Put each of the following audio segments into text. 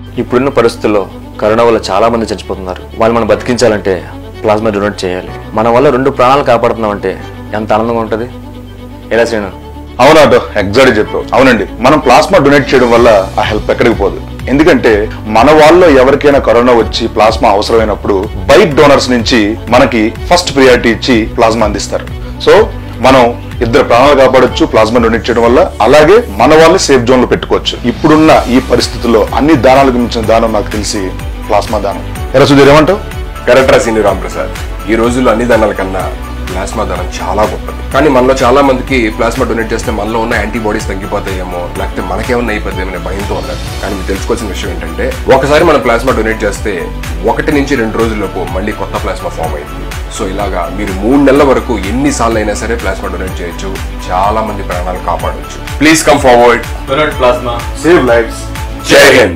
ఇప్పుడున్న పరిస్థితుల్లో కరోనా వల్ల చాలా మంది చచ్చిపోతున్నారు వాళ్ళు మనం బతికించాలంటే ప్లాస్మా డొనేట్ చేయాలి మన వల్ల రెండు ప్రాణాలు కాపాడుతున్నామంటే ఎంత ఆనందంగా ఉంటుంది ఎలా శ్రీను అవునాటో ఎగ్జాక్ట్ చెప్పావు అవునండి మనం ప్లాస్మా డొనేట్ చేయడం వల్ల ఆ హెల్ప్ ఎక్కడికి పోదు ఎందుకంటే మన వాళ్ళలో ఎవరికైనా కరోనా వచ్చి ప్లాస్మా అవసరమైనప్పుడు బైట్ డోనర్స్ నుంచి మనకి ఫస్ట్ ప్రియారిటీ ఇచ్చి ప్లాస్మా అందిస్తారు సో మనం ఇద్దరు ప్రాణాలు కాపాడొచ్చు ప్లాస్మా డొనేట్ చేయడం వల్ల అలాగే మన వాళ్ళని సేఫ్ జోన్ లో పెట్టుకోవచ్చు ఇప్పుడున్న ఈ పరిస్థితుల్లో అన్ని దానాలకు మించిన దానం నాకు తెలిసి ప్లాస్మా దానం ఎలా సుధీర్ ఏమంటావు కరెక్ట్ రాసింది రాంప్రసాద్ ఈ రోజుల్లో అన్ని దానాల కన్నా ప్లాస్మా దానం చాలా గొప్పది కానీ మనలో చాలా మందికి ప్లాస్మా డొనేట్ చేస్తే మనలో ఉన్న యాంటీబాడీస్ తగ్గిపోతాయేమో లేకపోతే మనకేమన్నా అయిపోతాయేమో అనే భయంతో ఉన్నారు కానీ మీరు తెలుసుకోవాల్సిన విషయం ఏంటంటే ఒకసారి మనం ప్లాస్మా డొనేట్ చేస్తే ఒకటి నుంచి రెండు రోజుల్లోపు మళ్ళీ కొత్త ప్లాస్మా ఫామ్ అయింది సో ఇలాగా మీరు మూడు నెలల వరకు ఎన్ని సార్లు అయినా సరే ప్లాస్మా డొనేట్ చేయొచ్చు చాలా మంది ప్రాణాలు కాపాడవచ్చు please come forward donate plasma save lives జై హింద్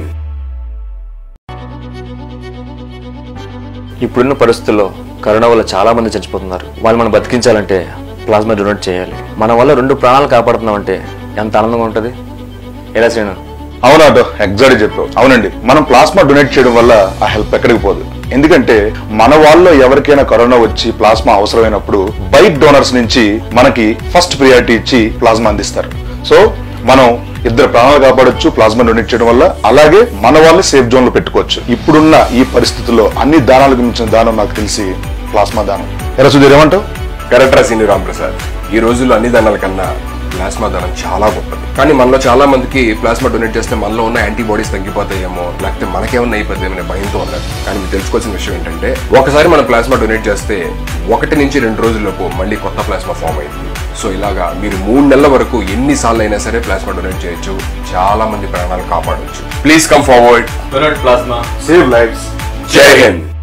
ఇప్పుడున్న పరిస్థితుల్లో కరోనా వల్ల చాలా మంది చచ్చిపోతున్నారు వాళ్ళు మనం బతికించాలంటే ప్లాస్మా డొనేట్ చేయాలి మన వల్ల రెండు ప్రాణాలు కాపాడుతున్నామంటే ఎంత ఆనందంగా ఉంటుంది ఎలా శ్రీను అవునాటో ఎగ్జాక్ట్ చెప్పావు అవునండి మనం ప్లాస్మా డొనేట్ చేయడం వల్ల ఆ హెల్ప్ ఎక్కడికి పోదు ఎందుకంటే మన వాళ్ళలో ఎవరికైనా కరోనా వచ్చి ప్లాస్మా అవసరమైనప్పుడు బైట్ డోనర్స్ నుంచి మనకి ఫస్ట్ ప్రియారిటీ ఇచ్చి ప్లాస్మా అందిస్తారు సో మనం ఇద్దరు ప్రాణాలు కాపాడొచ్చు ప్లాస్మా డొనేట్ చేయడం వల్ల అలాగే మన వాళ్ళని సేఫ్ జోన్ లో పెట్టుకోవచ్చు ఇప్పుడున్న ఈ పరిస్థితుల్లో అన్ని దానాలకు మించిన దానం నాకు తెలిసి ప్లాస్మా దానం ఎలా సుధీర్ ఏమంటావు కరెక్ట్ రాసింది రాంప్రసాద్ ఈ రోజుల్లో అన్ని దానాల కన్నా ప్లాస్మా దానం చాలా గొప్పది కానీ మనలో చాలా మందికి ప్లాస్మా డొనేట్ చేస్తే మనలో ఉన్న యాంటీబాడీస్ తగ్గిపోతాయేమో లేకపోతే మనకేమన్నా అయిపోతాయేమో అనే భయంతో ఉన్నారు కానీ మీరు తెలుసుకోవాల్సిన విషయం ఏంటంటే ఒకసారి మనం ప్లాస్మా డొనేట్ చేస్తే ఒకటి నుంచి రెండు రోజుల్లోపు మళ్ళీ కొత్త ప్లాస్మా ఫామ్ అయింది సో ఇలాగా మీరు మూడు నెలల వరకు ఎన్ని సార్లు అయినా సరే ప్లాస్మా డొనేట్ చేయొచ్చు చాలా మంది ప్రాణాలు కాపాడవచ్చు please come forward donate plasma save lives జై హింద్